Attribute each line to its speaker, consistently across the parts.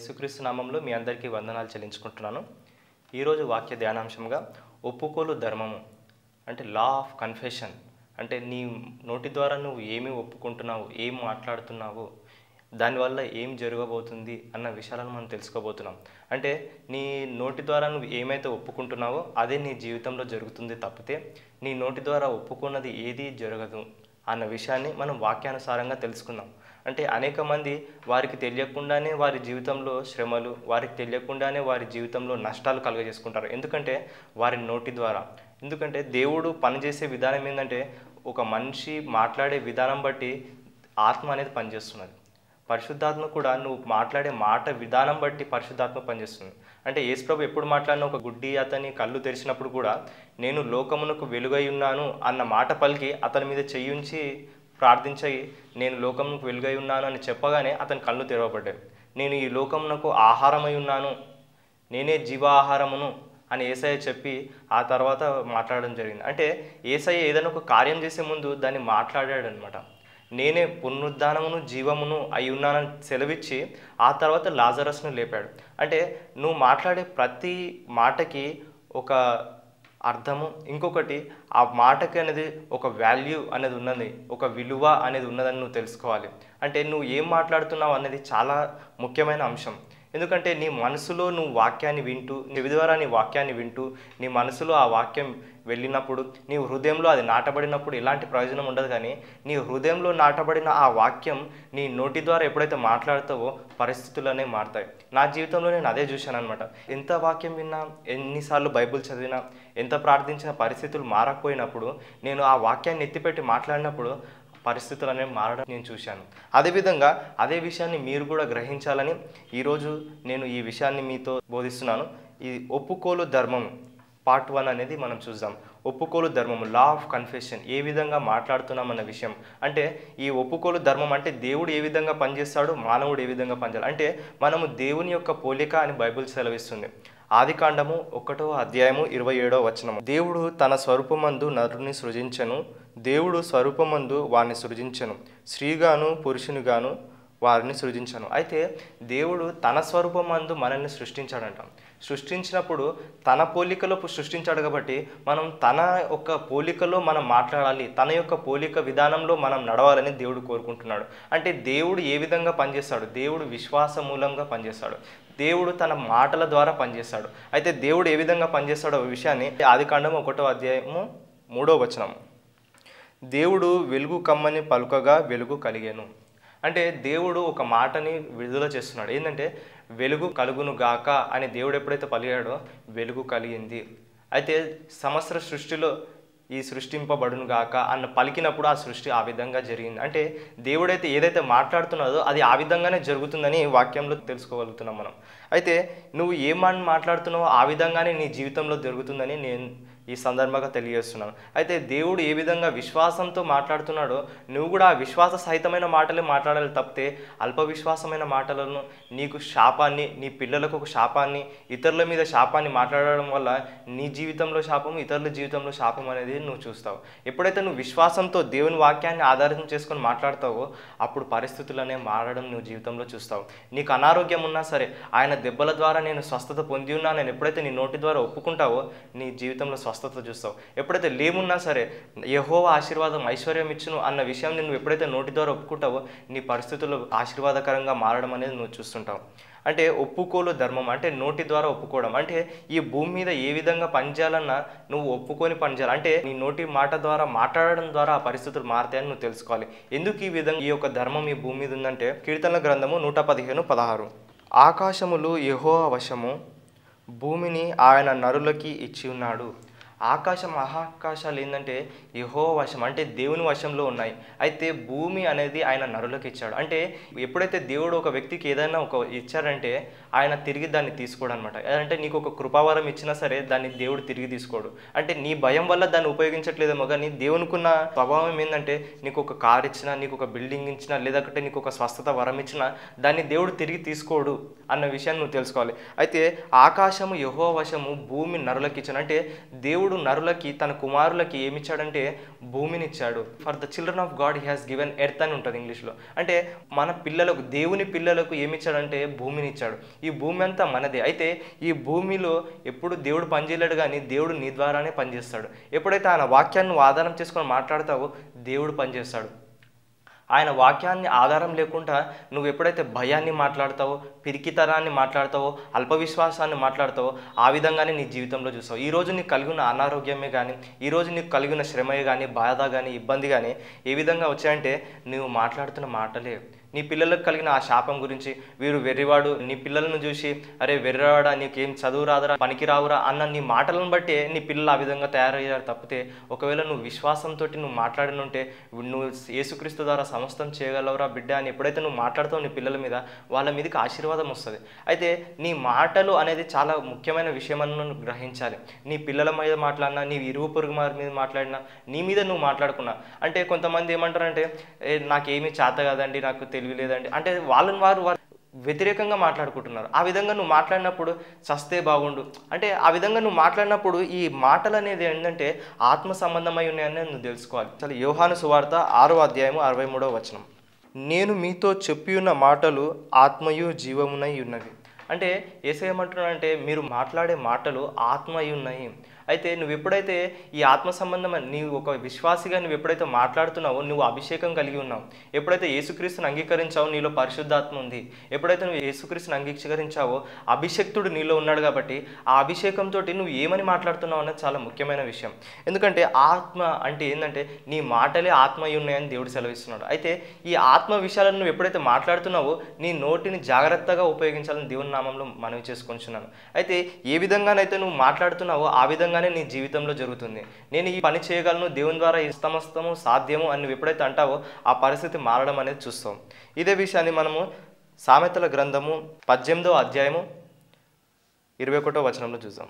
Speaker 1: యేసుక్రీస్తు నామంలో మీ అందరికీ వందనాలు చెల్లించుకుంటున్నాను ఈరోజు వాక్య ధ్యానాంశంగా ఒప్పుకోలు ధర్మము అంటే లా ఆఫ్ కన్ఫెషన్ అంటే నీ నోటి ద్వారా నువ్వు ఏమి ఒప్పుకుంటున్నావు ఏం మాట్లాడుతున్నావు దానివల్ల ఏం జరగబోతుంది అన్న విషయాలను మనం తెలుసుకోబోతున్నాం అంటే నీ నోటి ద్వారా నువ్వు ఏమైతే ఒప్పుకుంటున్నావో అదే నీ జీవితంలో జరుగుతుంది తప్పితే నీ నోటి ద్వారా ఒప్పుకున్నది ఏది జరగదు అన్న విషయాన్ని మనం వాక్యానుసారంగా తెలుసుకుందాం అంటే అనేక మంది వారికి తెలియకుండానే వారి జీవితంలో శ్రమలు వారికి తెలియకుండానే వారి జీవితంలో నష్టాలు కలుగజేసుకుంటారు ఎందుకంటే వారి నోటి ద్వారా ఎందుకంటే దేవుడు పనిచేసే విధానం ఏంటంటే ఒక మనిషి మాట్లాడే విధానం బట్టి ఆత్మ అనేది పనిచేస్తున్నది పరిశుద్ధాత్మ కూడా నువ్వు మాట్లాడే మాట విధానం బట్టి పరిశుద్ధాత్మ పనిచేస్తుంది అంటే యేసుప్రభు ఎప్పుడు మాట్లాడిన ఒక గుడ్డి అతని కళ్ళు తెరిచినప్పుడు కూడా నేను లోకమునకు వెలుగై ఉన్నాను అన్న మాట పలికి అతని మీద చెయ్యుంచి ప్రార్థించి నేను లోకమునకు వెలుగై ఉన్నాను అని చెప్పగానే అతని కళ్ళు తెరవబడ్డాయి నేను ఈ లోకమునకు ఆహారమై ఉన్నాను నేనే జీవాహారమును అని ఏసయ్య చెప్పి ఆ తర్వాత మాట్లాడడం జరిగింది అంటే ఏసయ్య ఏదైనా ఒక కార్యం చేసే ముందు దాన్ని మాట్లాడాడు అనమాట నేనే పునరుద్ధానమును జీవమును అయి ఉన్నానని సెలవిచ్చి ఆ తర్వాత లాజరస్ను లేపాడు అంటే నువ్వు మాట్లాడే ప్రతి మాటకి ఒక అర్థము ఇంకొకటి ఆ మాటకి అనేది ఒక వాల్యూ అనేది ఉన్నది ఒక విలువ అనేది ఉన్నదని నువ్వు తెలుసుకోవాలి అంటే నువ్వు ఏం మాట్లాడుతున్నావు అనేది చాలా ముఖ్యమైన అంశం ఎందుకంటే నీ మనసులో నువ్వు వాక్యాన్ని వింటూ నీ ద్వారా నీ వాక్యాన్ని వింటూ నీ మనసులో ఆ వాక్యం వెళ్ళినప్పుడు నీ హృదయంలో అది నాటబడినప్పుడు ఎలాంటి ప్రయోజనం ఉండదు కానీ నీ హృదయంలో నాటబడిన ఆ వాక్యం నీ నోటి ద్వారా ఎప్పుడైతే మాట్లాడతావో పరిస్థితులనే మారుతాయి నా జీవితంలో నేను అదే చూశాను అనమాట ఎంత వాక్యం విన్నా ఎన్నిసార్లు బైబిల్ చదివినా ఎంత ప్రార్థించిన పరిస్థితులు మారకపోయినప్పుడు నేను ఆ వాక్యాన్ని ఎత్తిపెట్టి మాట్లాడినప్పుడు పరిస్థితులు అనేవి మారడం నేను చూశాను అదేవిధంగా అదే విషయాన్ని మీరు కూడా గ్రహించాలని ఈరోజు నేను ఈ విషయాన్ని మీతో బోధిస్తున్నాను ఈ ఒప్పుకోలు ధర్మం పార్ట్ వన్ అనేది మనం చూద్దాం ఒప్పుకోలు ధర్మము లా ఆఫ్ కన్ఫెషన్ ఏ విధంగా మాట్లాడుతున్నాం అన్న విషయం అంటే ఈ ఒప్పుకోలు ధర్మం అంటే దేవుడు ఏ విధంగా పనిచేస్తాడు మానవుడు ఏ విధంగా పనిచేయాలి అంటే మనము దేవుని యొక్క పోలిక అని బైబిల్ సెలవిస్తుంది ఆది కాండము ఒకటో అధ్యాయము ఇరవై ఏడో వచనము దేవుడు తన స్వరూపమందు నరుని సృజించను దేవుడు స్వరూపమందు వారిని సృజించను స్త్రీగాను పురుషునిగాను వారిని సృజించను అయితే దేవుడు తన స్వరూపమందు మనల్ని సృష్టించాడంట సృష్టించినప్పుడు తన పోలికలో సృష్టించాడు కాబట్టి మనం తన యొక్క పోలికలో మనం మాట్లాడాలి తన యొక్క పోలిక విధానంలో మనం నడవాలని దేవుడు కోరుకుంటున్నాడు అంటే దేవుడు ఏ విధంగా పనిచేస్తాడు దేవుడు విశ్వాస మూలంగా పనిచేస్తాడు దేవుడు తన మాటల ద్వారా పనిచేస్తాడు అయితే దేవుడు ఏ విధంగా పనిచేస్తాడో విషయాన్ని ఆది కాండం ఒకటో అధ్యాయము మూడో వచనం దేవుడు వెలుగు కమ్మని పలుకగా వెలుగు కలిగాను అంటే దేవుడు ఒక మాటని విడుదల చేస్తున్నాడు ఏంటంటే వెలుగు కలుగును గాక అని దేవుడు ఎప్పుడైతే పలిగాడో వెలుగు కలిగింది అయితే సంవత్సర సృష్టిలో ఈ సృష్టింపబడును గాక అన్న పలికినప్పుడు ఆ సృష్టి ఆ విధంగా జరిగింది అంటే దేవుడైతే ఏదైతే మాట్లాడుతున్నదో అది ఆ విధంగానే జరుగుతుందని వాక్యంలో తెలుసుకోగలుగుతున్నాం మనం అయితే నువ్వు ఏం మాట్లాడుతున్నావో ఆ విధంగానే నీ జీవితంలో జరుగుతుందని నేను ఈ సందర్భంగా తెలియజేస్తున్నాను అయితే దేవుడు ఏ విధంగా విశ్వాసంతో మాట్లాడుతున్నాడో నువ్వు కూడా ఆ విశ్వాస సహితమైన మాటలే మాట్లాడాలి తప్పితే అల్ప విశ్వాసమైన మాటలను నీకు శాపాన్ని నీ పిల్లలకు ఒక శాపాన్ని ఇతరుల మీద శాపాన్ని మాట్లాడడం వల్ల నీ జీవితంలో శాపం ఇతరుల జీవితంలో శాపం అనేది నువ్వు చూస్తావు ఎప్పుడైతే నువ్వు విశ్వాసంతో దేవుని వాక్యాన్ని ఆధారం చేసుకొని మాట్లాడతావో అప్పుడు పరిస్థితులనే మారడం నువ్వు జీవితంలో చూస్తావు నీకు అనారోగ్యం ఉన్నా సరే ఆయన దెబ్బల ద్వారా నేను స్వస్థత పొంది ఉన్నా నేను ఎప్పుడైతే నీ నోటి ద్వారా ఒప్పుకుంటావో నీ జీవితంలో స్వస్థత చూస్తావు ఎప్పుడైతే లేమున్నా సరే యహో ఆశీర్వాదం ఐశ్వర్యం ఇచ్చును అన్న విషయం నువ్వు ఎప్పుడైతే నోటి ద్వారా ఒప్పుకుంటావో నీ పరిస్థితులు ఆశీర్వాదకరంగా మారడం అనేది నువ్వు చూస్తుంటావు అంటే ఒప్పుకోలు ధర్మం అంటే నోటి ద్వారా ఒప్పుకోవడం అంటే ఈ భూమి మీద ఏ విధంగా పనిచేయాలన్నా నువ్వు ఒప్పుకొని పనిచేయాలి అంటే నీ నోటి మాట ద్వారా మాట్లాడడం ద్వారా ఆ పరిస్థితులు మారుతాయని నువ్వు తెలుసుకోవాలి ఎందుకు ఈ విధంగా ఈ యొక్క ధర్మం ఈ భూమి మీద ఉందంటే కీర్తనల గ్రంథము నూట పదిహేను పదహారు ఆకాశములు యహో వశము భూమిని ఆయన నరులకి ఇచ్చి ఉన్నాడు ఆకాశం మహాకాశాలు ఏంటంటే యహో వశం అంటే దేవుని వశంలో ఉన్నాయి అయితే భూమి అనేది ఆయన నరులకు ఇచ్చాడు అంటే ఎప్పుడైతే దేవుడు ఒక వ్యక్తికి ఏదైనా ఒక ఇచ్చారంటే ఆయన తిరిగి దాన్ని తీసుకోడు అనమాట అంటే నీకు ఒక కృపావరం ఇచ్చినా సరే దాన్ని దేవుడు తిరిగి తీసుకోడు అంటే నీ భయం వల్ల దాన్ని ఉపయోగించట్లేదేమో కానీ దేవునికున్న స్వభావం ఏంటంటే నీకు ఒక కార్ ఇచ్చినా నీకు ఒక బిల్డింగ్ ఇచ్చినా లేదంటే నీకు ఒక స్వస్థత వరం ఇచ్చినా దాన్ని దేవుడు తిరిగి తీసుకోడు అన్న విషయాన్ని నువ్వు తెలుసుకోవాలి అయితే ఆకాశము యహో వశము భూమి నరులకి ఇచ్చాను అంటే దేవుడు నరులకి తన కుమారులకి ఏమిచ్చాడంటే భూమిని ఇచ్చాడు for the children of God he has given earth అని ఉంటుంది ఇంగ్లీష్లో అంటే మన పిల్లలకు దేవుని పిల్లలకు ఏమి ఇచ్చాడంటే భూమిని ఇచ్చాడు ఈ భూమి అంతా మనదే అయితే ఈ భూమిలో ఎప్పుడు దేవుడు పనిచేయలేడు కానీ దేవుడు నీ ద్వారానే పనిచేస్తాడు ఎప్పుడైతే ఆయన వాక్యాన్ని నువ్వు ఆధారం చేసుకొని మాట్లాడతావో దేవుడు పనిచేస్తాడు ఆయన వాక్యాన్ని ఆధారం లేకుండా నువ్వు ఎప్పుడైతే భయాన్ని మాట్లాడతావో పిరికితనాన్ని మాట్లాడతావో అల్పవిశ్వాసాన్ని మాట్లాడతావో ఆ విధంగానే నీ జీవితంలో చూస్తావు ఈ రోజు నీకు కలిగిన అనారోగ్యమే కానీ ఈ రోజు నీకు కలిగిన శ్రమయే కానీ బాధ కానీ ఇబ్బంది కానీ ఏ విధంగా వచ్చాయంటే నువ్వు మాట్లాడుతున్న మాటలే నీ పిల్లలకు కలిగిన ఆ శాపం గురించి వీరు వెర్రివాడు నీ పిల్లలను చూసి అరే వెర్రివాడా నీకేం చదువు రాదురా పనికి రావురా అన్న నీ మాటలను బట్టే నీ పిల్లలు ఆ విధంగా తయారయ్యారు తప్పితే ఒకవేళ నువ్వు విశ్వాసంతో నువ్వు మాట్లాడినుంటే నువ్వు యేసుక్రీస్తు ద్వారా సమస్తం చేయగలవురా బిడ్డ అని ఎప్పుడైతే నువ్వు మాట్లాడతావు నీ పిల్లల మీద వాళ్ళ మీదకి ఆశీర్వాదం వస్తుంది అయితే నీ మాటలు అనేది చాలా ముఖ్యమైన విషయం అని నువ్వు గ్రహించాలి నీ పిల్లల మీద మాట్లాడినా నీ ఇరుగు పొరుగు వారి మీద మాట్లాడినా నీ మీద నువ్వు మాట్లాడుకున్నా అంటే కొంతమంది ఏమంటారంటే "ఏ, నాకేమీ చేత కాదండి నాకు తెలివి లేదండి అంటే వాళ్ళని వారు వారు వ్యతిరేకంగా మాట్లాడుకుంటున్నారు ఆ విధంగా నువ్వు మాట్లాడినప్పుడు చస్తే బాగుండు అంటే ఆ విధంగా నువ్వు మాట్లాడినప్పుడు ఈ మాటలు అనేది ఏంటంటే ఆత్మ సంబంధమై ఉన్నాయని నువ్వు తెలుసుకోవాలి అసలు యోహాను సువార్త ఆరో అధ్యాయము అరవై మూడవ వచనం నేను మీతో చెప్పి ఉన్న మాటలు ఆత్మయు జీవమునై ఉన్నవి అంటే ఏసై ఏమంటున్నాడంటే మీరు మాట్లాడే మాటలు ఆత్మ అయి ఉన్నాయి అయితే నువ్వు ఎప్పుడైతే ఈ ఆత్మ సంబంధం నీవు ఒక విశ్వాసిగా నువ్వు ఎప్పుడైతే మాట్లాడుతున్నావో నువ్వు అభిషేకం కలిగి ఉన్నావు ఎప్పుడైతే యేసుక్రీస్తుని అంగీకరించావో నీలో పరిశుద్ధాత్మ ఉంది ఎప్పుడైతే నువ్వు యేసుక్రీస్తుని అంగీకరించావో అభిషక్తుడు నీలో ఉన్నాడు కాబట్టి ఆ అభిషేకంతో నువ్వు ఏమని మాట్లాడుతున్నావు అన్నది చాలా ముఖ్యమైన విషయం ఎందుకంటే ఆత్మ అంటే ఏంటంటే నీ మాటలే ఆత్మ అయి ఉన్నాయని దేవుడు సెలవిస్తున్నాడు అయితే ఈ ఆత్మ విషయాలను నువ్వు ఎప్పుడైతే మాట్లాడుతున్నావో నీ నోటిని జాగ్రత్తగా ఉపయోగించాలని దేవుని నామంలో మనవి చేసుకుంటున్నాను అయితే ఏ విధంగానైతే నువ్వు మాట్లాడుతున్నావో ఆ విధంగానే నీ జీవితంలో జరుగుతుంది నేను ఈ పని చేయగలను దేవుని ద్వారా ఈ సమస్తము సాధ్యము అని నువ్వు ఎప్పుడైతే అంటావో ఆ పరిస్థితి మారడం అనేది చూస్తాం ఇదే విషయాన్ని మనము సామెతల గ్రంథము పద్దెనిమిదో అధ్యాయము ఇరవై ఒకటో వచనంలో చూద్దాం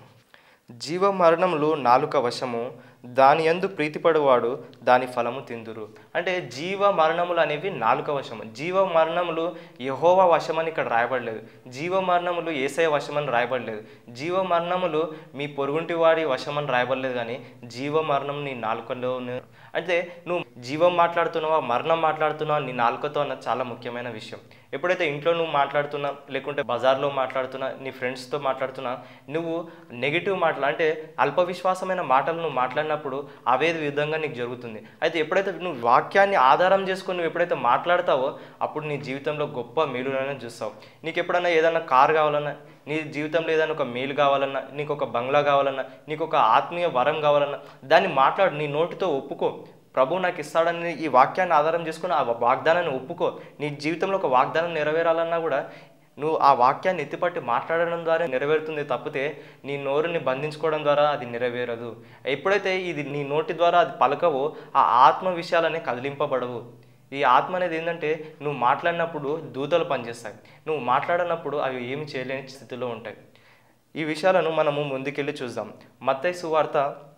Speaker 1: జీవ మరణములు నాలుక వశము దాని యందు ప్రీతిపడువాడు దాని ఫలము తిందురు అంటే జీవ మరణములు అనేవి నాలుక వశము జీవ మరణములు యహోవా వశమని ఇక్కడ రాయబడలేదు జీవ మరణములు ఏసయ వశమని రాయబడలేదు జీవ మరణములు మీ పొరుగుంటి వాడి వశమని రాయబడలేదు కానీ జీవ మరణం నీ నాలుకలో అంటే నువ్వు జీవం మాట్లాడుతున్నావా మరణం మాట్లాడుతున్నావా నీ నాలుకతో అన్నది చాలా ముఖ్యమైన విషయం ఎప్పుడైతే ఇంట్లో నువ్వు మాట్లాడుతున్నా లేకుంటే బజార్లో మాట్లాడుతున్నా నీ ఫ్రెండ్స్తో మాట్లాడుతున్నా నువ్వు నెగిటివ్ మాటలు అంటే అల్ప విశ్వాసమైన మాటలు నువ్వు మాట్లాడినప్పుడు అవే విధంగా నీకు జరుగుతుంది అయితే ఎప్పుడైతే నువ్వు వాక్యాన్ని ఆధారం చేసుకొని నువ్వు ఎప్పుడైతే మాట్లాడతావో అప్పుడు నీ జీవితంలో గొప్ప మేలులను చూస్తావు నీకు ఎప్పుడైనా ఏదైనా కార్ కావాలన్నా నీ జీవితంలో ఏదైనా ఒక మేలు కావాలన్నా నీకు ఒక బంగ్లా కావాలన్నా నీకు ఒక ఆత్మీయ వరం కావాలన్నా దాన్ని మాట్లాడు నీ నోటితో ఒప్పుకో ప్రభు నాకు ఇస్తాడని ఈ వాక్యాన్ని ఆధారం చేసుకుని ఆ వాగ్దానాన్ని ఒప్పుకో నీ జీవితంలో ఒక వాగ్దానం నెరవేరాలన్నా కూడా నువ్వు ఆ వాక్యాన్ని ఎత్తిపట్టి మాట్లాడడం ద్వారా నెరవేరుతుంది తప్పితే నీ నోరుని బంధించుకోవడం ద్వారా అది నెరవేరదు ఎప్పుడైతే ఇది నీ నోటి ద్వారా అది పలకవో ఆ ఆత్మ విషయాలనే కదిలింపబడవు ఈ ఆత్మ అనేది ఏంటంటే నువ్వు మాట్లాడినప్పుడు దూతలు పనిచేస్తాయి నువ్వు మాట్లాడినప్పుడు అవి ఏమి చేయలేని స్థితిలో ఉంటాయి ఈ విషయాలను మనము ముందుకెళ్ళి చూద్దాం మత్తయి సువార్త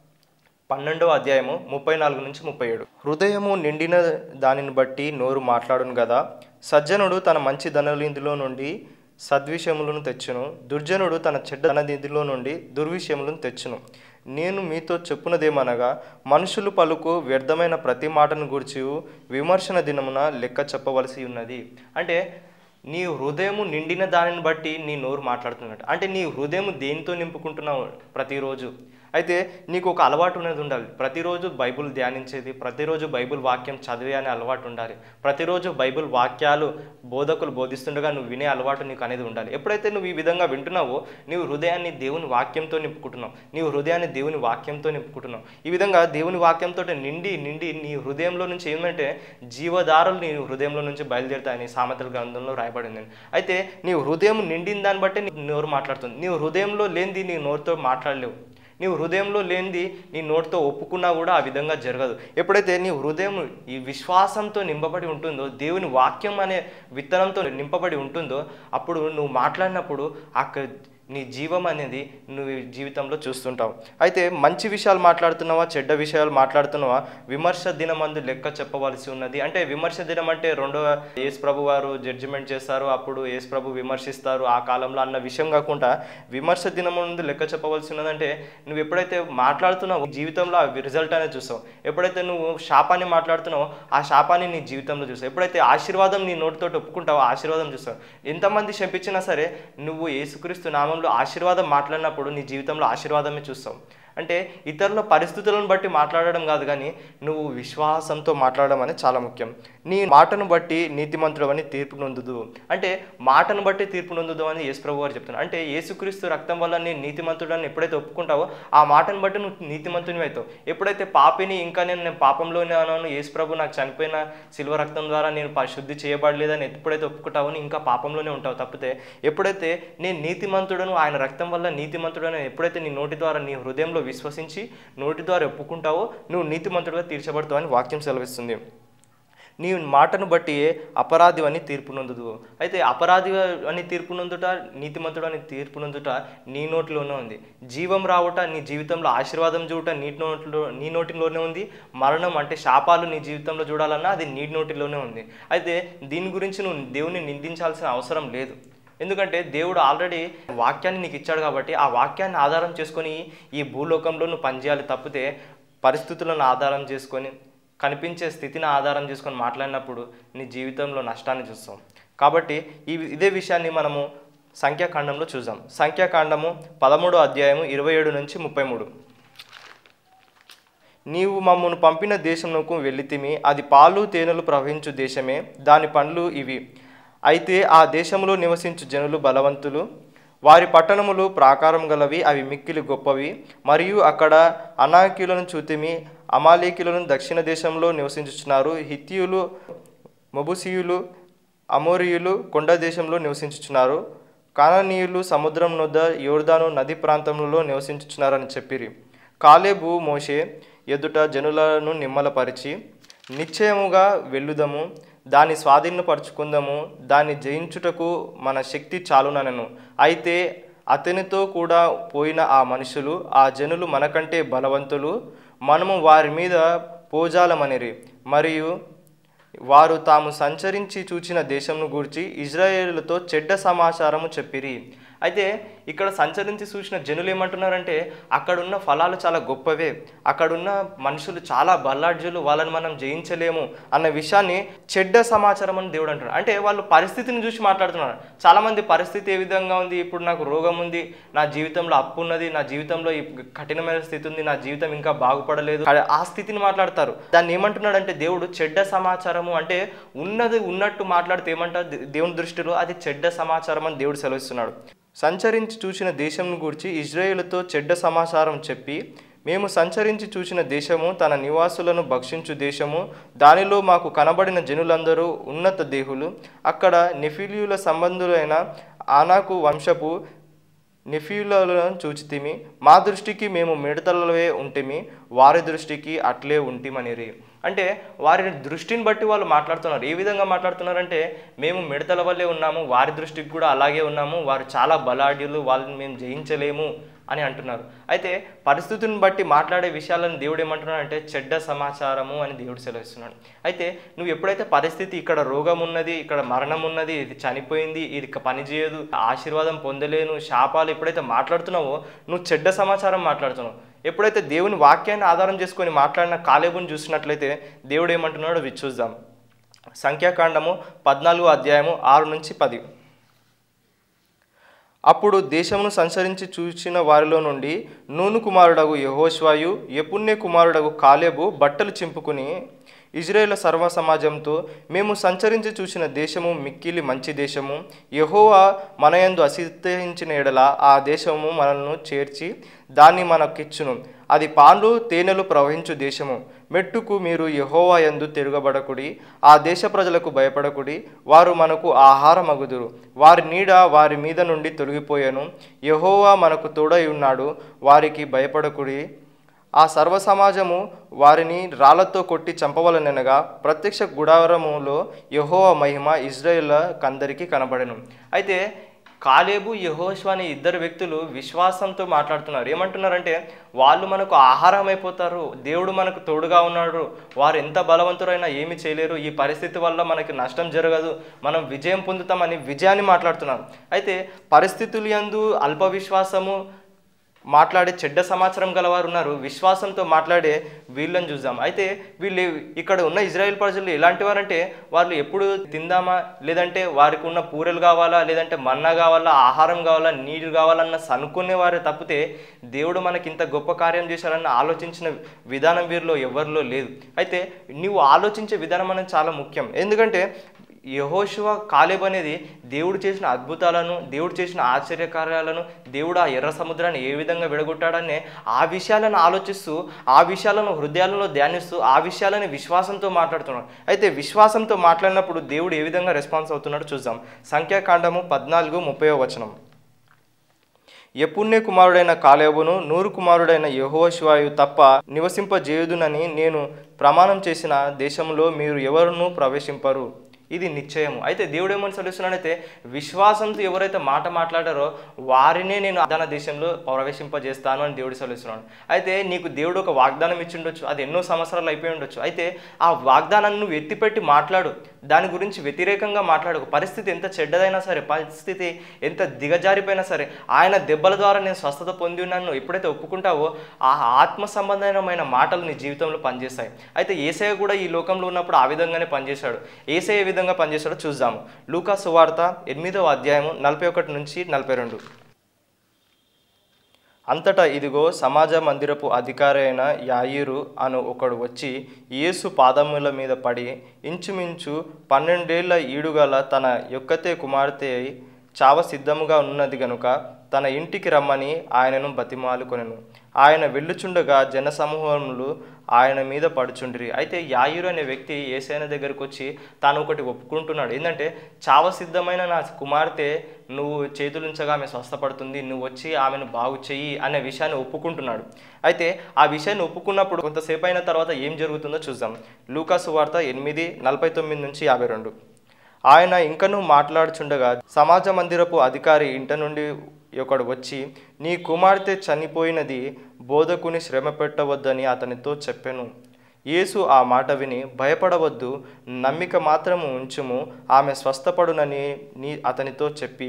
Speaker 1: పన్నెండవ అధ్యాయము ముప్పై నాలుగు నుంచి ముప్పై ఏడు హృదయము నిండిన దానిని బట్టి నోరు మాట్లాడును కదా సజ్జనుడు తన మంచి ధననిధిలో నుండి సద్విషయములను తెచ్చును దుర్జనుడు తన చెడ్డ ధననిధిలో నుండి దుర్విషయములను తెచ్చును నేను మీతో చెప్పునదేమనగా మనుషులు పలుకు వ్యర్థమైన ప్రతి మాటను గురించి విమర్శన దినమున లెక్క చెప్పవలసి ఉన్నది అంటే నీ హృదయము నిండిన దానిని బట్టి నీ నోరు మాట్లాడుతున్నట్టు అంటే నీ హృదయం దేనితో నింపుకుంటున్నావు ప్రతిరోజు అయితే నీకు ఒక అలవాటు అనేది ఉండాలి ప్రతిరోజు బైబుల్ ధ్యానించేది ప్రతిరోజు బైబుల్ వాక్యం చదివే అనే అలవాటు ఉండాలి ప్రతిరోజు బైబుల్ వాక్యాలు బోధకులు బోధిస్తుండగా నువ్వు వినే అలవాటు నీకు అనేది ఉండాలి ఎప్పుడైతే నువ్వు ఈ విధంగా వింటున్నావో నీవు హృదయాన్ని దేవుని వాక్యంతో నింపుకుంటున్నావు నీవు హృదయాన్ని దేవుని వాక్యంతో నింపుకుంటున్నావు ఈ విధంగా దేవుని వాక్యంతో నిండి నిండి నీ హృదయంలో నుంచి ఏంటంటే జీవధారలు నీ హృదయంలో నుంచి బయలుదేరుతాయని సామెతల గ్రంథంలో రాయబడింది అయితే నీ హృదయం నిండిన దాన్ని బట్టి నీ నోరు మాట్లాడుతుంది నీ హృదయంలో లేనిది నీ నోరుతో మాట్లాడలేవు నీవు హృదయంలో లేనిది నీ నోటితో ఒప్పుకున్నా కూడా ఆ విధంగా జరగదు ఎప్పుడైతే నీ హృదయం ఈ విశ్వాసంతో నింపబడి ఉంటుందో దేవుని వాక్యం అనే విత్తనంతో నింపబడి ఉంటుందో అప్పుడు నువ్వు మాట్లాడినప్పుడు ఆ క- నీ జీవం అనేది నువ్వు ఈ జీవితంలో చూస్తుంటావు అయితే మంచి విషయాలు మాట్లాడుతున్నావా చెడ్డ విషయాలు మాట్లాడుతున్నావా విమర్శ దినమందు లెక్క చెప్పవలసి ఉన్నది అంటే విమర్శ దినం అంటే రెండవ యేసు ప్రభు వారు జడ్జిమెంట్ చేస్తారు అప్పుడు యేసు ప్రభు విమర్శిస్తారు ఆ కాలంలో అన్న విషయం కాకుండా విమర్శ దినం ముందు లెక్క చెప్పవలసి ఉన్నదంటే నువ్వు ఎప్పుడైతే మాట్లాడుతున్నావో జీవితంలో ఆ రిజల్ట్ అనేది చూస్తావు ఎప్పుడైతే నువ్వు శాపాన్ని మాట్లాడుతున్నావో ఆ శాపాన్ని నీ జీవితంలో చూస్తావు ఎప్పుడైతే ఆశీర్వాదం నీ నోటితో ఒప్పుకుంటావో ఆశీర్వాదం చూస్తావు ఎంతమంది శంపించినా సరే నువ్వు యేసుక్రీస్తు నామంలో ఆశీర్వాదం మాట్లాడినప్పుడు నీ జీవితంలో ఆశీర్వాదమే చూస్తావు అంటే ఇతరుల పరిస్థితులను బట్టి మాట్లాడడం కాదు కానీ నువ్వు విశ్వాసంతో మాట్లాడడం అనేది చాలా ముఖ్యం నీ మాటను బట్టి నీతిమంతుడు అని తీర్పు నొందుదు అంటే మాటను బట్టి తీర్పు నొందుదు అని యేసు ప్రభు గారు చెప్తున్నారు అంటే యేసుక్రీస్తు రక్తం వల్ల నేను నీతిమంతుడు అని ఎప్పుడైతే ఒప్పుకుంటావో ఆ మాటను బట్టి నువ్వు నీతిమంతుని అవుతావు ఎప్పుడైతే పాపిని ఇంకా నేను నేను పాపంలోనే ఉన్నాను యేసు ప్రభు నాకు చనిపోయిన శిల్వ రక్తం ద్వారా నేను పరిశుద్ధి చేయబడలేదని ఎప్పుడైతే ఒప్పుకుంటావో నీ ఇంకా పాపంలోనే ఉంటావు తప్పితే ఎప్పుడైతే నేను నీతిమంతుడను ఆయన రక్తం వల్ల నీతిమంతుడను ఎప్పుడైతే నీ నోటి ద్వారా నీ హృదయంలో విశ్వసించి నోటి ద్వారా ఒప్పుకుంటావో నువ్వు నీతిమంతుడుగా తీర్చబడతావు అని వాక్యం సెలవిస్తుంది నీ మాటను బట్టి అపరాధి అని తీర్పు నొందుదు అయితే అపరాధి అని తీర్పు నొందుట నీతిమంతుడు అని తీర్పు నొందుట నీ నోటిలోనే ఉంది జీవం రావుట నీ జీవితంలో ఆశీర్వాదం చూడట నీ నోటిలో నీ నోటిలోనే ఉంది మరణం అంటే శాపాలు నీ జీవితంలో చూడాలన్నా అది నీ నోటిలోనే ఉంది అయితే దీని గురించి నువ్వు దేవుని నిందించాల్సిన అవసరం లేదు ఎందుకంటే దేవుడు ఆల్రెడీ వాక్యాన్ని నీకు ఇచ్చాడు కాబట్టి ఆ వాక్యాన్ని ఆధారం చేసుకొని ఈ భూలోకంలో నువ్వు పనిచేయాలి తప్పితే పరిస్థితులను ఆధారం చేసుకొని కనిపించే స్థితిని ఆధారం చేసుకొని మాట్లాడినప్పుడు నీ జీవితంలో నష్టాన్ని చూస్తాం కాబట్టి ఈ ఇదే విషయాన్ని మనము సంఖ్యాకాండంలో చూద్దాం సంఖ్యాకాండము పదమూడో అధ్యాయము ఇరవై ఏడు నుంచి ముప్పై మూడు నీవు మమ్మను పంపిన దేశమునకు వెళ్ళితిమి అది పాలు తేనెలు ప్రవహించు దేశమే దాని పండ్లు ఇవి అయితే ఆ దేశంలో నివసించు జనులు బలవంతులు వారి పట్టణములు ప్రాకారం గలవి అవి మిక్కిలి గొప్పవి మరియు అక్కడ అనాకీలను చూతిమి అమాలేకీలను దక్షిణ దేశంలో నివసించుచున్నారు హిత్యులు మొబుసీయులు అమోరియులు కొండ దేశంలో నివసించుచున్నారు కాననీయులు సముద్రం నొద్ద యోర్దాను నది ప్రాంతంలో నివసించుచున్నారని చెప్పిరి కాలేబు మోషే ఎదుట జనులను నిమ్మలపరిచి నిశ్చయముగా వెళ్ళుదము దాన్ని స్వాధీనపరుచుకుందాము దాన్ని జయించుటకు మన శక్తి చాలుననను అయితే అతనితో కూడా పోయిన ఆ మనుషులు ఆ జనులు మనకంటే బలవంతులు మనము వారి మీద పోజాలమనిరి మరియు వారు తాము సంచరించి చూచిన దేశంను గూర్చి ఇజ్రాయేలుతో చెడ్డ సమాచారము చెప్పిరి అయితే ఇక్కడ సంచరించి చూసిన జనులు ఏమంటున్నారంటే అక్కడున్న ఫలాలు చాలా గొప్పవే అక్కడున్న మనుషులు చాలా బల్లాడ్జులు వాళ్ళని మనం జయించలేము అన్న విషయాన్ని చెడ్డ సమాచారం అని దేవుడు అంటున్నాడు అంటే వాళ్ళు పరిస్థితిని చూసి మాట్లాడుతున్నారు చాలామంది పరిస్థితి ఏ విధంగా ఉంది ఇప్పుడు నాకు రోగం ఉంది నా జీవితంలో అప్పు ఉన్నది నా జీవితంలో ఈ కఠినమైన స్థితి ఉంది నా జీవితం ఇంకా బాగుపడలేదు ఆ స్థితిని మాట్లాడతారు దాన్ని ఏమంటున్నాడంటే దేవుడు చెడ్డ సమాచారము అంటే ఉన్నది ఉన్నట్టు మాట్లాడితే ఏమంటారు దే- దేవుని దృష్టిలో అది చెడ్డ సమాచారం అని దేవుడు సెలవిస్తున్నాడు సంచరించి చూసిన దేశంను గూర్చి ఇజ్రాయేలుతో చెడ్డ సమాచారం చెప్పి మేము సంచరించి చూసిన దేశము తన నివాసులను భక్షించు దేశము దానిలో మాకు కనబడిన జనులందరూ ఉన్నత దేహులు అక్కడ నెఫిలియుల సంబంధులైన ఆనాకు వంశపు నిఫీలను చూచితిమి మా దృష్టికి మేము మిడతలవే ఉంటిమి వారి దృష్టికి అట్లే ఉంటిమనిరి అంటే వారి దృష్టిని బట్టి వాళ్ళు మాట్లాడుతున్నారు ఏ విధంగా మాట్లాడుతున్నారంటే మేము మిడతల వల్లే ఉన్నాము వారి దృష్టికి కూడా అలాగే ఉన్నాము వారు చాలా బలాఢ్యులు వాళ్ళని మేము జయించలేము అని అంటున్నారు అయితే పరిస్థితులను బట్టి మాట్లాడే విషయాలను దేవుడు ఏమంటున్నాడు అంటే చెడ్డ సమాచారము అని దేవుడు సెలవిస్తున్నాడు అయితే నువ్వు ఎప్పుడైతే పరిస్థితి ఇక్కడ రోగం ఉన్నది ఇక్కడ మరణం ఉన్నది ఇది చనిపోయింది ఇది ఇక పని చేయదు ఆశీర్వాదం పొందలేను శాపాలు ఎప్పుడైతే మాట్లాడుతున్నావో నువ్వు చెడ్డ సమాచారం మాట్లాడుతున్నావు ఎప్పుడైతే దేవుని వాక్యాన్ని ఆధారం చేసుకొని మాట్లాడిన కాలేబుని చూసినట్లయితే దేవుడు ఏమంటున్నాడో అవి చూద్దాం సంఖ్యాకాండము పద్నాలుగో అధ్యాయము ఆరు నుంచి పది అప్పుడు దేశమును సంచరించి చూచిన వారిలో నుండి నూను కుమారుడగు యహోష్వాయు యపుణ్య కుమారుడగు కాలేబు బట్టలు చింపుకుని ఇజ్రాయేల్ సర్వ సమాజంతో మేము సంచరించి చూసిన దేశము మిక్కిలి మంచి దేశము యహోవా మనయందు అసిద్ధయించిన ఎడల ఆ దేశము మనల్ని చేర్చి దాన్ని మనకిచ్చును అది పాలు తేనెలు ప్రవహించు దేశము మెట్టుకు మీరు యహోవా యందు తిరగబడకుడి ఆ దేశ ప్రజలకు భయపడకుడి వారు మనకు ఆహారమగుదురు వారి నీడ వారి మీద నుండి తొలగిపోయాను యహోవా మనకు తోడై ఉన్నాడు వారికి భయపడకుడి ఆ సర్వ సమాజము వారిని రాళ్లతో కొట్టి చంపవలననగా ప్రత్యక్ష గుడారములో యహోవ మహిమ ఇజ్రాయేల్ కందరికి కనబడెను అయితే కాలేబు యహోష్వ అనే ఇద్దరు వ్యక్తులు విశ్వాసంతో మాట్లాడుతున్నారు ఏమంటున్నారంటే వాళ్ళు మనకు ఆహారం అయిపోతారు దేవుడు మనకు తోడుగా ఉన్నాడు వారు ఎంత బలవంతురైనా ఏమి చేయలేరు ఈ పరిస్థితి వల్ల మనకి నష్టం జరగదు మనం విజయం పొందుతామని విజయాన్ని మాట్లాడుతున్నారు అయితే పరిస్థితులు యందు అల్ప విశ్వాసము మాట్లాడే చెడ్డ సమాచారం గలవారు ఉన్నారు విశ్వాసంతో మాట్లాడే వీళ్ళని చూద్దాం అయితే వీళ్ళు ఇక్కడ ఉన్న ఇజ్రాయెల్ ప్రజలు ఎలాంటి వారంటే వాళ్ళు ఎప్పుడు తిందామా లేదంటే వారికి ఉన్న పూరలు కావాలా లేదంటే మన్నా కావాలా ఆహారం కావాలా నీరు కావాలన్న సనుకునే వారే తప్పితే దేవుడు మనకి ఇంత గొప్ప కార్యం చేశారని ఆలోచించిన విధానం వీరిలో ఎవరిలో లేదు అయితే నీవు ఆలోచించే విధానం అనేది చాలా ముఖ్యం ఎందుకంటే యహోశివ కాలేబ్ అనేది దేవుడు చేసిన అద్భుతాలను దేవుడు చేసిన ఆశ్చర్యకార్యాలను దేవుడు ఆ ఎర్ర సముద్రాన్ని ఏ విధంగా విడగొట్టాడనే ఆ విషయాలను ఆలోచిస్తూ ఆ విషయాలను హృదయాలలో ధ్యానిస్తూ ఆ విషయాలని విశ్వాసంతో మాట్లాడుతున్నాడు అయితే విశ్వాసంతో మాట్లాడినప్పుడు దేవుడు ఏ విధంగా రెస్పాన్స్ అవుతున్నాడో చూద్దాం సంఖ్యాకాండము పద్నాలుగు ముప్పై వచనం ఎపుణ్య కుమారుడైన కాలేబును నూరు కుమారుడైన యెహోషువాయు తప్ప నివసింపజేయుదునని నేను ప్రమాణం చేసిన దేశంలో మీరు ఎవరునూ ప్రవేశింపరు ఇది నిశ్చయము అయితే దేవుడు ఏమని సెలవుస్తున్నాడైతే విశ్వాసంతో ఎవరైతే మాట మాట్లాడారో వారినే నేను వాగ్దాన దేశంలో ప్రవేశింపజేస్తాను అని దేవుడు సెలవుస్తున్నాడు అయితే నీకు దేవుడు ఒక వాగ్దానం ఇచ్చి ఉండొచ్చు అది ఎన్నో సంవత్సరాలు అయిపోయి ఉండొచ్చు అయితే ఆ వాగ్దానాన్ని నువ్వు ఎత్తిపెట్టి మాట్లాడు దాని గురించి వ్యతిరేకంగా మాట్లాడు పరిస్థితి ఎంత చెడ్డదైనా సరే పరిస్థితి ఎంత దిగజారిపోయినా సరే ఆయన దెబ్బల ద్వారా నేను స్వస్థత పొంది ఉన్నాను ఎప్పుడైతే ఒప్పుకుంటావో ఆ ఆత్మ సంబంధమైన మాటలు నీ జీవితంలో పనిచేస్తాయి అయితే ఏసయ్య కూడా ఈ లోకంలో ఉన్నప్పుడు ఆ విధంగానే పనిచేశాడు ఏసయ్య ఏ విధంగా పనిచేశాడో చూద్దాము లూకా సువార్త ఎనిమిదవ అధ్యాయము నలభై ఒకటి నుంచి నలభై రెండు అంతటా ఇదిగో సమాజ మందిరపు అధికారి అయిన యాయిరు అను ఒకడు వచ్చి యేసు పాదముల మీద పడి ఇంచుమించు పన్నెండేళ్ల ఈడుగల తన యొక్కతే కుమార్తె అయి చావ సిద్ధముగా ఉన్నది గనుక తన ఇంటికి రమ్మని ఆయనను బతిమాలుకొనెను ఆయన వెళ్ళుచుండగా జనసమూహములు ఆయన మీద పడుచుండ్రి అయితే యాయురు అనే వ్యక్తి ఏసైన దగ్గరకు వచ్చి తాను ఒకటి ఒప్పుకుంటున్నాడు ఏంటంటే చావ సిద్ధమైన నా కుమార్తె నువ్వు చేతులుంచగా ఆమె స్వస్థపడుతుంది నువ్వు వచ్చి ఆమెను బాగు చెయ్యి అనే విషయాన్ని ఒప్పుకుంటున్నాడు అయితే ఆ విషయాన్ని ఒప్పుకున్నప్పుడు కొంతసేపు అయిన తర్వాత ఏం జరుగుతుందో చూద్దాం లూకాసు వార్త ఎనిమిది నలభై తొమ్మిది నుంచి యాభై రెండు ఆయన ఇంకనూ మాట్లాడుచుండగా సమాజ మందిరపు అధికారి ఇంట నుండి ఒకడు వచ్చి నీ కుమార్తె చనిపోయినది బోధకుని శ్రమ పెట్టవద్దని అతనితో చెప్పెను యేసు ఆ మాట విని భయపడవద్దు నమ్మిక మాత్రము ఉంచుము ఆమె స్వస్థపడునని నీ అతనితో చెప్పి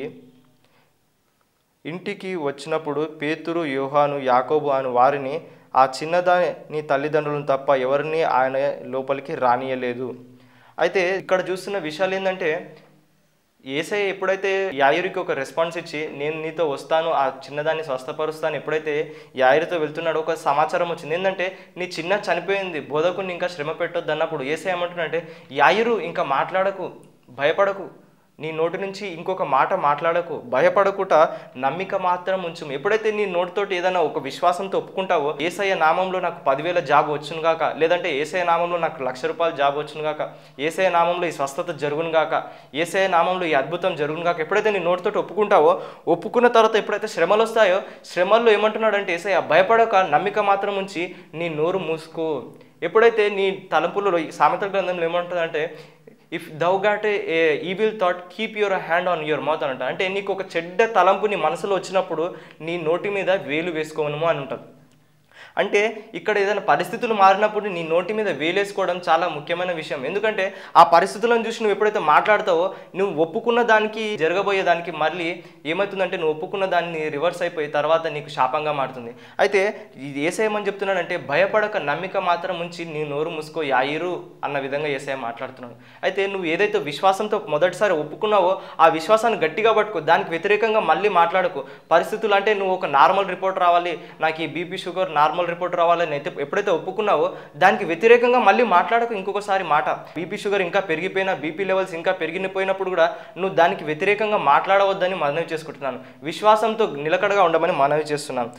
Speaker 1: ఇంటికి వచ్చినప్పుడు పేతురు యోహాను యాకోబు అను వారిని ఆ చిన్నదాని తల్లిదండ్రులను తప్ప ఎవరిని ఆయన లోపలికి రానియలేదు అయితే ఇక్కడ చూస్తున్న విషయాలు ఏంటంటే ఏసై ఎప్పుడైతే యాయురికి ఒక రెస్పాన్స్ ఇచ్చి నేను నీతో వస్తాను ఆ చిన్నదాన్ని స్వస్థపరుస్తాను ఎప్పుడైతే యాయురితో వెళ్తున్నాడో ఒక సమాచారం వచ్చింది ఏంటంటే నీ చిన్న చనిపోయింది బోధకుని ఇంకా శ్రమ పెట్టొద్దు అన్నప్పుడు ఏసై ఏమంటున్నాడంటే యాయురు ఇంకా మాట్లాడకు భయపడకు నీ నోటి నుంచి ఇంకొక మాట మాట్లాడకు భయపడకుట నమ్మిక మాత్రం ఉంచుము ఎప్పుడైతే నీ నోటితోటి ఏదైనా ఒక విశ్వాసంతో ఒప్పుకుంటావో ఏసయ్య నామంలో నాకు పదివేల జాబ్ వచ్చును గాక లేదంటే ఏసఐ నామంలో నాకు లక్ష రూపాయల జాబ్ వచ్చును గాక ఏసఐ నామంలో ఈ స్వస్థత జరుగును గాక ఏసఐ నామంలో ఈ అద్భుతం జరుగును గాక ఎప్పుడైతే నీ నోటితోటి ఒప్పుకుంటావో ఒప్పుకున్న తర్వాత ఎప్పుడైతే శ్రమలు వస్తాయో శ్రమల్లో ఏమంటున్నాడంటే ఏసయ్య భయపడక నమ్మిక మాత్రం ఉంచి నీ నోరు మూసుకో ఎప్పుడైతే నీ తలంపులలో ఈ సామెతల గ్రంథంలో ఏమంటుందంటే if thou got a evil thought keep your hand on your mouth అని అంట అంటే నీకు ఒక చెడ్డ తలంపు నీ మనసులో వచ్చినప్పుడు నీ నోటి మీద వేలు వేసుకోవనము అని ఉంటుంది అంటే ఇక్కడ ఏదైనా పరిస్థితులు మారినప్పుడు నీ నోటి మీద వేలేసుకోవడం చాలా ముఖ్యమైన విషయం ఎందుకంటే ఆ పరిస్థితులను చూసి నువ్వు ఎప్పుడైతే మాట్లాడతావో నువ్వు ఒప్పుకున్న దానికి జరగబోయే దానికి మళ్ళీ ఏమవుతుందంటే నువ్వు ఒప్పుకున్న దాన్ని రివర్స్ అయిపోయి తర్వాత నీకు శాపంగా మారుతుంది అయితే ఇది ఏసేయమని చెప్తున్నాడంటే భయపడక నమ్మిక మాత్రం ఉంచి నీ నోరు మూసుకో యాయిరు అన్న విధంగా ఏసఐ మాట్లాడుతున్నాడు అయితే నువ్వు ఏదైతే విశ్వాసంతో మొదటిసారి ఒప్పుకున్నావో ఆ విశ్వాసాన్ని గట్టిగా పట్టుకో దానికి వ్యతిరేకంగా మళ్ళీ మాట్లాడకు పరిస్థితులు అంటే నువ్వు ఒక నార్మల్ రిపోర్ట్ రావాలి నాకు ఈ బీపీ షుగర్ నార్మల్ రిపోర్ట్ రావాలని అయితే ఎప్పుడైతే ఒప్పుకున్నావో దానికి వ్యతిరేకంగా మళ్ళీ మాట్లాడకు ఇంకొకసారి మాట బీపీ షుగర్ ఇంకా పెరిగిపోయినా బీపీ లెవెల్స్ ఇంకా పెరిగిపోయినప్పుడు కూడా నువ్వు దానికి వ్యతిరేకంగా మాట్లాడవద్దని మనవి చేసుకుంటున్నాను విశ్వాసంతో నిలకడగా ఉండమని మనవి చేస్తున్నాను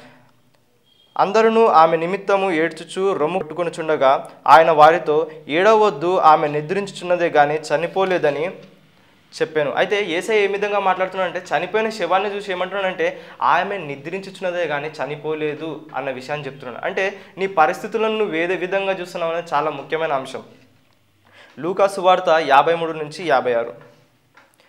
Speaker 1: అందరూ ఆమె నిమిత్తము ఏడ్చుచు రొమ్ము కొట్టుకొనుచుండగా ఆయన వారితో ఏడవద్దు ఆమె నిద్రించుచున్నదే కానీ చనిపోలేదని చెప్పాను అయితే ఏసై ఏ విధంగా మాట్లాడుతున్నాడంటే చనిపోయిన శవాన్ని చూసి ఏమంటున్నాడంటే ఆమె నిద్రించుచున్నదే కానీ చనిపోలేదు అన్న విషయాన్ని చెప్తున్నాడు అంటే నీ పరిస్థితులను నువ్వు ఏదే విధంగా చూస్తున్నావు అనేది చాలా ముఖ్యమైన అంశం లూకా సువార్త యాభై మూడు నుంచి యాభై ఆరు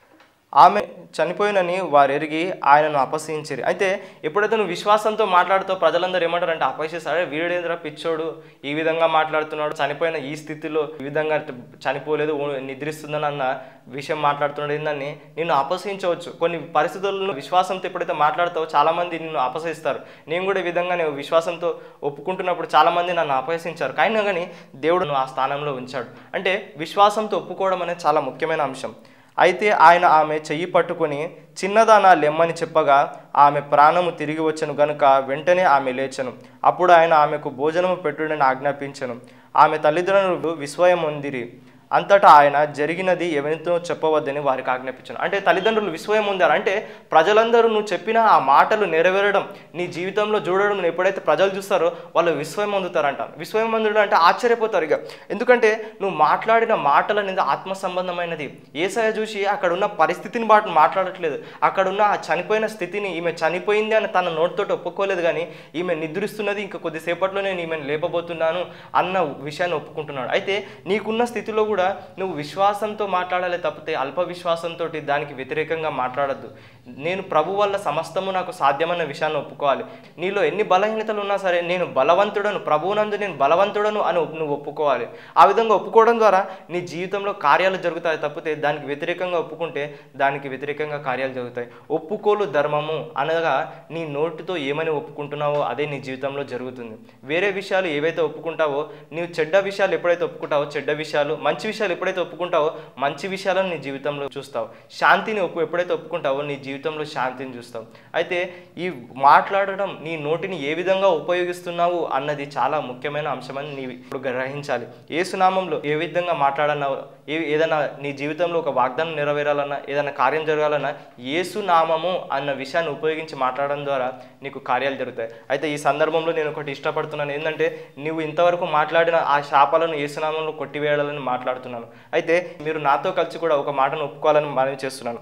Speaker 1: ఆమె చనిపోయినని వారు ఎరిగి ఆయనను అపహసించిరి అయితే ఎప్పుడైతే నువ్వు విశ్వాసంతో మాట్లాడుతావు ప్రజలందరూ ఏమంటారంటే అపహసిస్తారే వీడేంద్ర పిచ్చోడు ఈ విధంగా మాట్లాడుతున్నాడు చనిపోయిన ఈ స్థితిలో ఈ విధంగా చనిపోలేదు ఓ- నిద్రిస్తుందని అన్న విషయం మాట్లాడుతున్నాడు ఏందని నిన్ను అపహసించవచ్చు కొన్ని పరిస్థితుల్లో విశ్వాసంతో ఎప్పుడైతే మాట్లాడతావో చాలామంది నిన్ను అపహసిస్తారు నేను కూడా ఈ విధంగా నేను విశ్వాసంతో ఒప్పుకుంటున్నప్పుడు చాలామంది నన్ను అపహసించారు కానీ కానీ దేవుడు నన్ను ఆ స్థానంలో ఉంచాడు అంటే విశ్వాసంతో ఒప్పుకోవడం అనేది చాలా ముఖ్యమైన అంశం అయితే ఆయన ఆమె చెయ్యి పట్టుకొని చిన్నదానా లెమ్మని చెప్పగా ఆమె ప్రాణము తిరిగి వచ్చను గనుక వెంటనే ఆమె లేచెను అప్పుడు ఆయన ఆమెకు భోజనము పెట్టుడని ఆజ్ఞాపించెను ఆమె తల్లిదండ్రులు విస్మయం ఉందిరి అంతటా ఆయన జరిగినది ఎవరితో చెప్పవద్దని వారికి ఆజ్ఞాపించాను అంటే తల్లిదండ్రులు విస్మయం ఉందారు అంటే ప్రజలందరూ నువ్వు చెప్పిన ఆ మాటలు నెరవేరడం నీ జీవితంలో చూడడం నువ్వు ఎప్పుడైతే ప్రజలు చూస్తారో వాళ్ళు విస్మయం పొందుతారంట విస్మయం పొందడం అంటే ఆశ్చర్యపోతారు ఇక ఎందుకంటే నువ్వు మాట్లాడిన మాటలు అనేది ఆత్మ సంబంధమైనది ఏసయ చూసి అక్కడ ఉన్న పరిస్థితిని బాటు మాట్లాడట్లేదు అక్కడ ఉన్న ఆ చనిపోయిన స్థితిని ఈమె చనిపోయింది అని తన నోటితో ఒప్పుకోలేదు కానీ ఈమె నిద్రిస్తున్నది ఇంకా కొద్దిసేపట్లో నేను ఈమెను లేపబోతున్నాను అన్న విషయాన్ని ఒప్పుకుంటున్నాడు అయితే నీకున్న స్థితిలో కూడా నువ్వు విశ్వాసంతో మాట్లాడాలి తప్పితే అల్ప విశ్వాసంతో దానికి వ్యతిరేకంగా మాట్లాడద్దు నేను ప్రభు వల్ల సమస్తము నాకు సాధ్యమన్న విషయాన్ని ఒప్పుకోవాలి నీలో ఎన్ని బలహీనతలు ఉన్నా సరే నేను బలవంతుడను ప్రభువునందు నేను బలవంతుడను అని ఒప్పు- నువ్వు ఒప్పుకోవాలి ఆ విధంగా ఒప్పుకోవడం ద్వారా నీ జీవితంలో కార్యాలు జరుగుతాయి తప్పితే దానికి వ్యతిరేకంగా ఒప్పుకుంటే దానికి వ్యతిరేకంగా కార్యాలు జరుగుతాయి ఒప్పుకోలు ధర్మము అనగా నీ నోటితో ఏమని ఒప్పుకుంటున్నావో అదే నీ జీవితంలో జరుగుతుంది వేరే విషయాలు ఏవైతే ఒప్పుకుంటావో నీవు చెడ్డ విషయాలు ఎప్పుడైతే ఒప్పుకుంటావో చెడ్డ విషయాలు మంచి విషయాలు ఎప్పుడైతే ఒప్పుకుంటావో మంచి విషయాలను నీ జీవితంలో చూస్తావు శాంతిని ఒప్పు ఎప్పుడైతే ఒప్పుకుంటావో నీ జీవితంలో శాంతిని చూస్తావు అయితే ఈ మాట్లాడడం నీ నోటిని ఏ విధంగా ఉపయోగిస్తున్నావు అన్నది చాలా ముఖ్యమైన అంశమని నీ ఇప్పుడు గ్రహించాలి ఏ సునామంలో ఏ విధంగా మాట్లాడన్నా ఏ ఏదైనా నీ జీవితంలో ఒక వాగ్దానం నెరవేరాలన్నా ఏదైనా కార్యం జరగాలన్నా ఏసు నామము అన్న విషయాన్ని ఉపయోగించి మాట్లాడడం ద్వారా నీకు కార్యాలు జరుగుతాయి అయితే ఈ సందర్భంలో నేను ఒకటి ఇష్టపడుతున్నాను ఏంటంటే నువ్వు ఇంతవరకు మాట్లాడిన ఆ శాపాలను ఏసునామంలో కొట్టివేయాలని మాట్లాడుతున్నాను అయితే మీరు నాతో కలిసి కూడా ఒక మాటను ఒప్పుకోవాలని మనవి చేస్తున్నాను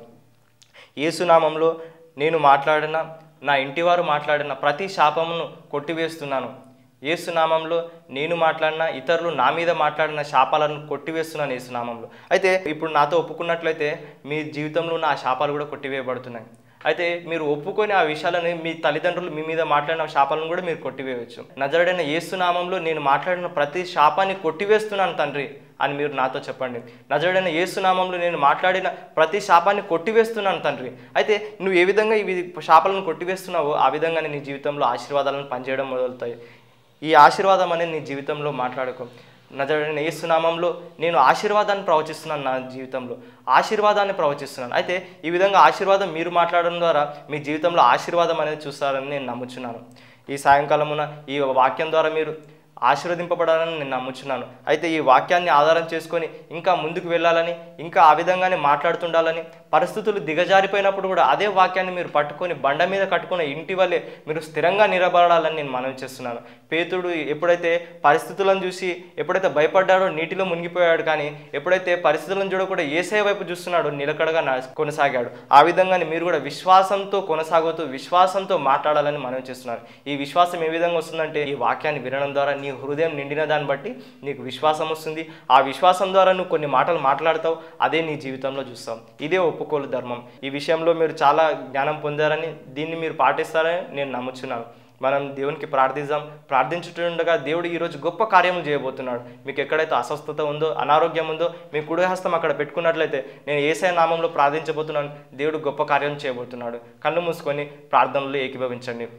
Speaker 1: ఏసునామంలో నేను మాట్లాడిన నా ఇంటివారు మాట్లాడిన ప్రతి శాపమును కొట్టివేస్తున్నాను ఏసునామంలో నేను మాట్లాడిన ఇతరులు నా మీద మాట్లాడిన శాపాలను కొట్టివేస్తున్నాను ఏసునామంలో అయితే ఇప్పుడు నాతో ఒప్పుకున్నట్లయితే మీ జీవితంలో ఉన్న ఆ శాపాలు కూడా కొట్టివేయబడుతున్నాయి అయితే మీరు ఒప్పుకొని ఆ విషయాలను మీ తల్లిదండ్రులు మీ మీద మాట్లాడిన శాపాలను కూడా మీరు కొట్టివేయవచ్చు నజరుడైన ఏసునామంలో నేను మాట్లాడిన ప్రతి శాపాన్ని కొట్టివేస్తున్నాను తండ్రి అని మీరు నాతో చెప్పండి నజరుడైన ఏసునామంలో నేను మాట్లాడిన ప్రతి శాపాన్ని కొట్టివేస్తున్నాను తండ్రి అయితే నువ్వు ఏ విధంగా ఇవి శాపాలను కొట్టివేస్తున్నావో ఆ విధంగానే నీ జీవితంలో ఆశీర్వాదాలను పనిచేయడం మొదలుతాయి ఈ ఆశీర్వాదం అనేది నీ జీవితంలో మాట్లాడుకో నజరైన యేసునామంలో నేను ఆశీర్వాదాన్ని ప్రవచిస్తున్నాను నా జీవితంలో ఆశీర్వాదాన్ని ప్రవచిస్తున్నాను అయితే ఈ విధంగా ఆశీర్వాదం మీరు మాట్లాడడం ద్వారా మీ జీవితంలో ఆశీర్వాదం అనేది చూస్తారని నేను నమ్ముచున్నాను ఈ సాయంకాలమున ఈ వాక్యం ద్వారా మీరు ఆశీర్వదింపబడాలని నేను నమ్ముచున్నాను అయితే ఈ వాక్యాన్ని ఆధారం చేసుకొని ఇంకా ముందుకు వెళ్ళాలని ఇంకా ఆ విధంగానే మాట్లాడుతుండాలని పరిస్థితులు దిగజారిపోయినప్పుడు కూడా అదే వాక్యాన్ని మీరు పట్టుకొని బండ మీద కట్టుకున్న ఇంటి వల్లే మీరు స్థిరంగా నిలబడాలని నేను మనవి చేస్తున్నాను పేతుడు ఎప్పుడైతే పరిస్థితులను చూసి ఎప్పుడైతే భయపడ్డాడో నీటిలో మునిగిపోయాడు కానీ ఎప్పుడైతే పరిస్థితులను చూడకుండా ఏసే వైపు చూస్తున్నాడో నిలకడగా నా- కొనసాగాడు ఆ విధంగానే మీరు కూడా విశ్వాసంతో కొనసాగుతూ విశ్వాసంతో మాట్లాడాలని మనవి చేస్తున్నారు ఈ విశ్వాసం ఏ విధంగా వస్తుందంటే ఈ వాక్యాన్ని వినడం ద్వారా నీ హృదయం నిండిన దాన్ని బట్టి నీకు విశ్వాసం వస్తుంది ఆ విశ్వాసం ద్వారా నువ్వు కొన్ని మాటలు మాట్లాడతావు అదే నీ జీవితంలో చూస్తావు ఇదే ఒప్పుకోలు ధర్మం ఈ విషయంలో మీరు చాలా జ్ఞానం పొందారని దీన్ని మీరు పాటిస్తారని నేను నమ్ముచున్నాను మనం దేవునికి ప్రార్థిద్దాం ప్రార్థించుతుండగా దేవుడు ఈరోజు గొప్ప కార్యములు చేయబోతున్నాడు మీకు ఎక్కడైతే అస్వస్థత ఉందో అనారోగ్యం ఉందో మీ కుడి హస్తం అక్కడ పెట్టుకున్నట్లయితే నేను ఏసఐ నామంలో ప్రార్థించబోతున్నాను దేవుడు గొప్ప కార్యం చేయబోతున్నాడు కళ్ళు మూసుకొని ప్రార్థనలు ఏకీభవించండి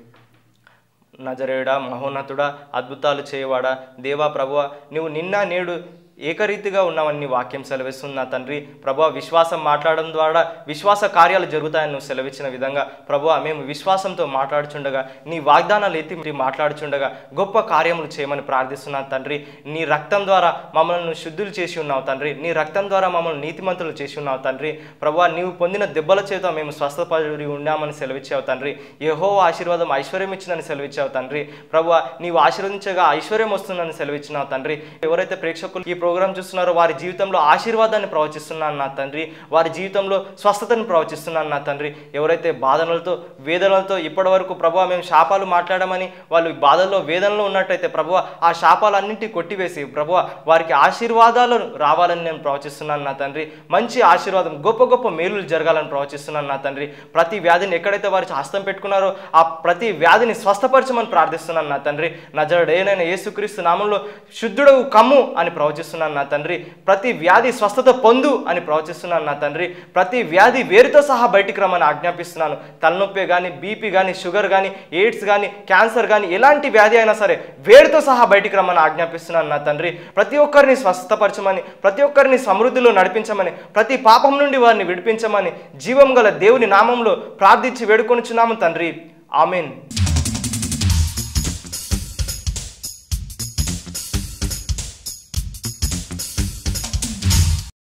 Speaker 1: నజరేయుడా మహోన్నతుడా అద్భుతాలు చేయవాడా దేవా ప్రభువ నువ్వు నిన్న నేడు ఏకరీతిగా ఉన్నావని నీ వాక్యం సెలవిస్తుంది నా తండ్రి ప్రభు విశ్వాసం మాట్లాడడం ద్వారా విశ్వాస కార్యాలు జరుగుతాయని నువ్వు సెలవిచ్చిన విధంగా ప్రభు మేము విశ్వాసంతో మాట్లాడుచుండగా నీ వాగ్దానాలు ఎత్తి మాట్లాడుచుండగా గొప్ప కార్యములు చేయమని ప్రార్థిస్తున్నాను తండ్రి నీ రక్తం ద్వారా మమ్మల్ని నువ్వు శుద్ధులు చేసి ఉన్నావు తండ్రి నీ రక్తం ద్వారా మమ్మల్ని నీతిమంతులు చేసి ఉన్నావు తండ్రి ప్రభు నీవు పొందిన దెబ్బల చేత మేము స్వస్థపడి ఉన్నామని సెలవిచ్చావు తండ్రి యహో ఆశీర్వాదం ఐశ్వర్యం ఇచ్చిందని సెలవిచ్చావు తండ్రి ప్రభు నీవు ఆశీర్వదించగా ఐశ్వర్యం వస్తుందని సెలవిచ్చినావు తండ్రి ఎవరైతే ప్రేక్షకులు ఈ ప్రోగ్రాం చూస్తున్నారో వారి జీవితంలో ఆశీర్వాదాన్ని ప్రవచిస్తున్నాను నా తండ్రి వారి జీవితంలో స్వస్థతను ప్రవచిస్తున్నాను నా తండ్రి ఎవరైతే బాధనలతో వేదనలతో ఇప్పటి వరకు ప్రభు మేము శాపాలు మాట్లాడమని వాళ్ళు బాధల్లో వేదనలో ఉన్నట్టయితే ప్రభు ఆ శాపాలన్నింటినీ కొట్టివేసి ప్రభు వారికి ఆశీర్వాదాలు రావాలని నేను ప్రవచిస్తున్నాను నా తండ్రి మంచి ఆశీర్వాదం గొప్ప గొప్ప మేలులు జరగాలని ప్రవచిస్తున్నాను నా తండ్రి ప్రతి వ్యాధిని ఎక్కడైతే వారి హస్తం పెట్టుకున్నారో ఆ ప్రతి వ్యాధిని స్వస్థపరచమని ప్రార్థిస్తున్నాను నా తండ్రి నజరుడేనైన యేసుక్రీస్తు నామంలో శుద్ధుడవు కమ్ము అని ప్రవచిస్తున్నాను నా తండ్రి ప్రతి వ్యాధి స్వస్థత పొందు అని ప్రవచిస్తున్నాను నా తండ్రి ప్రతి వ్యాధి వేరుతో సహా బయటికి రమ్మని ఆజ్ఞాపిస్తున్నాను తలనొప్పి కానీ బీపీ కానీ షుగర్ కానీ ఎయిడ్స్ కానీ క్యాన్సర్ కానీ ఎలాంటి వ్యాధి అయినా సరే వేరుతో సహా బయటికి రమ్మని ఆజ్ఞాపిస్తున్నాను నా తండ్రి ప్రతి ఒక్కరిని స్వస్థపరచమని ప్రతి ఒక్కరిని సమృద్ధిలో నడిపించమని ప్రతి పాపం నుండి వారిని విడిపించమని జీవం గల దేవుని నామంలో ప్రార్థించి వేడుకొనుచున్నాము తండ్రి ఆమెన్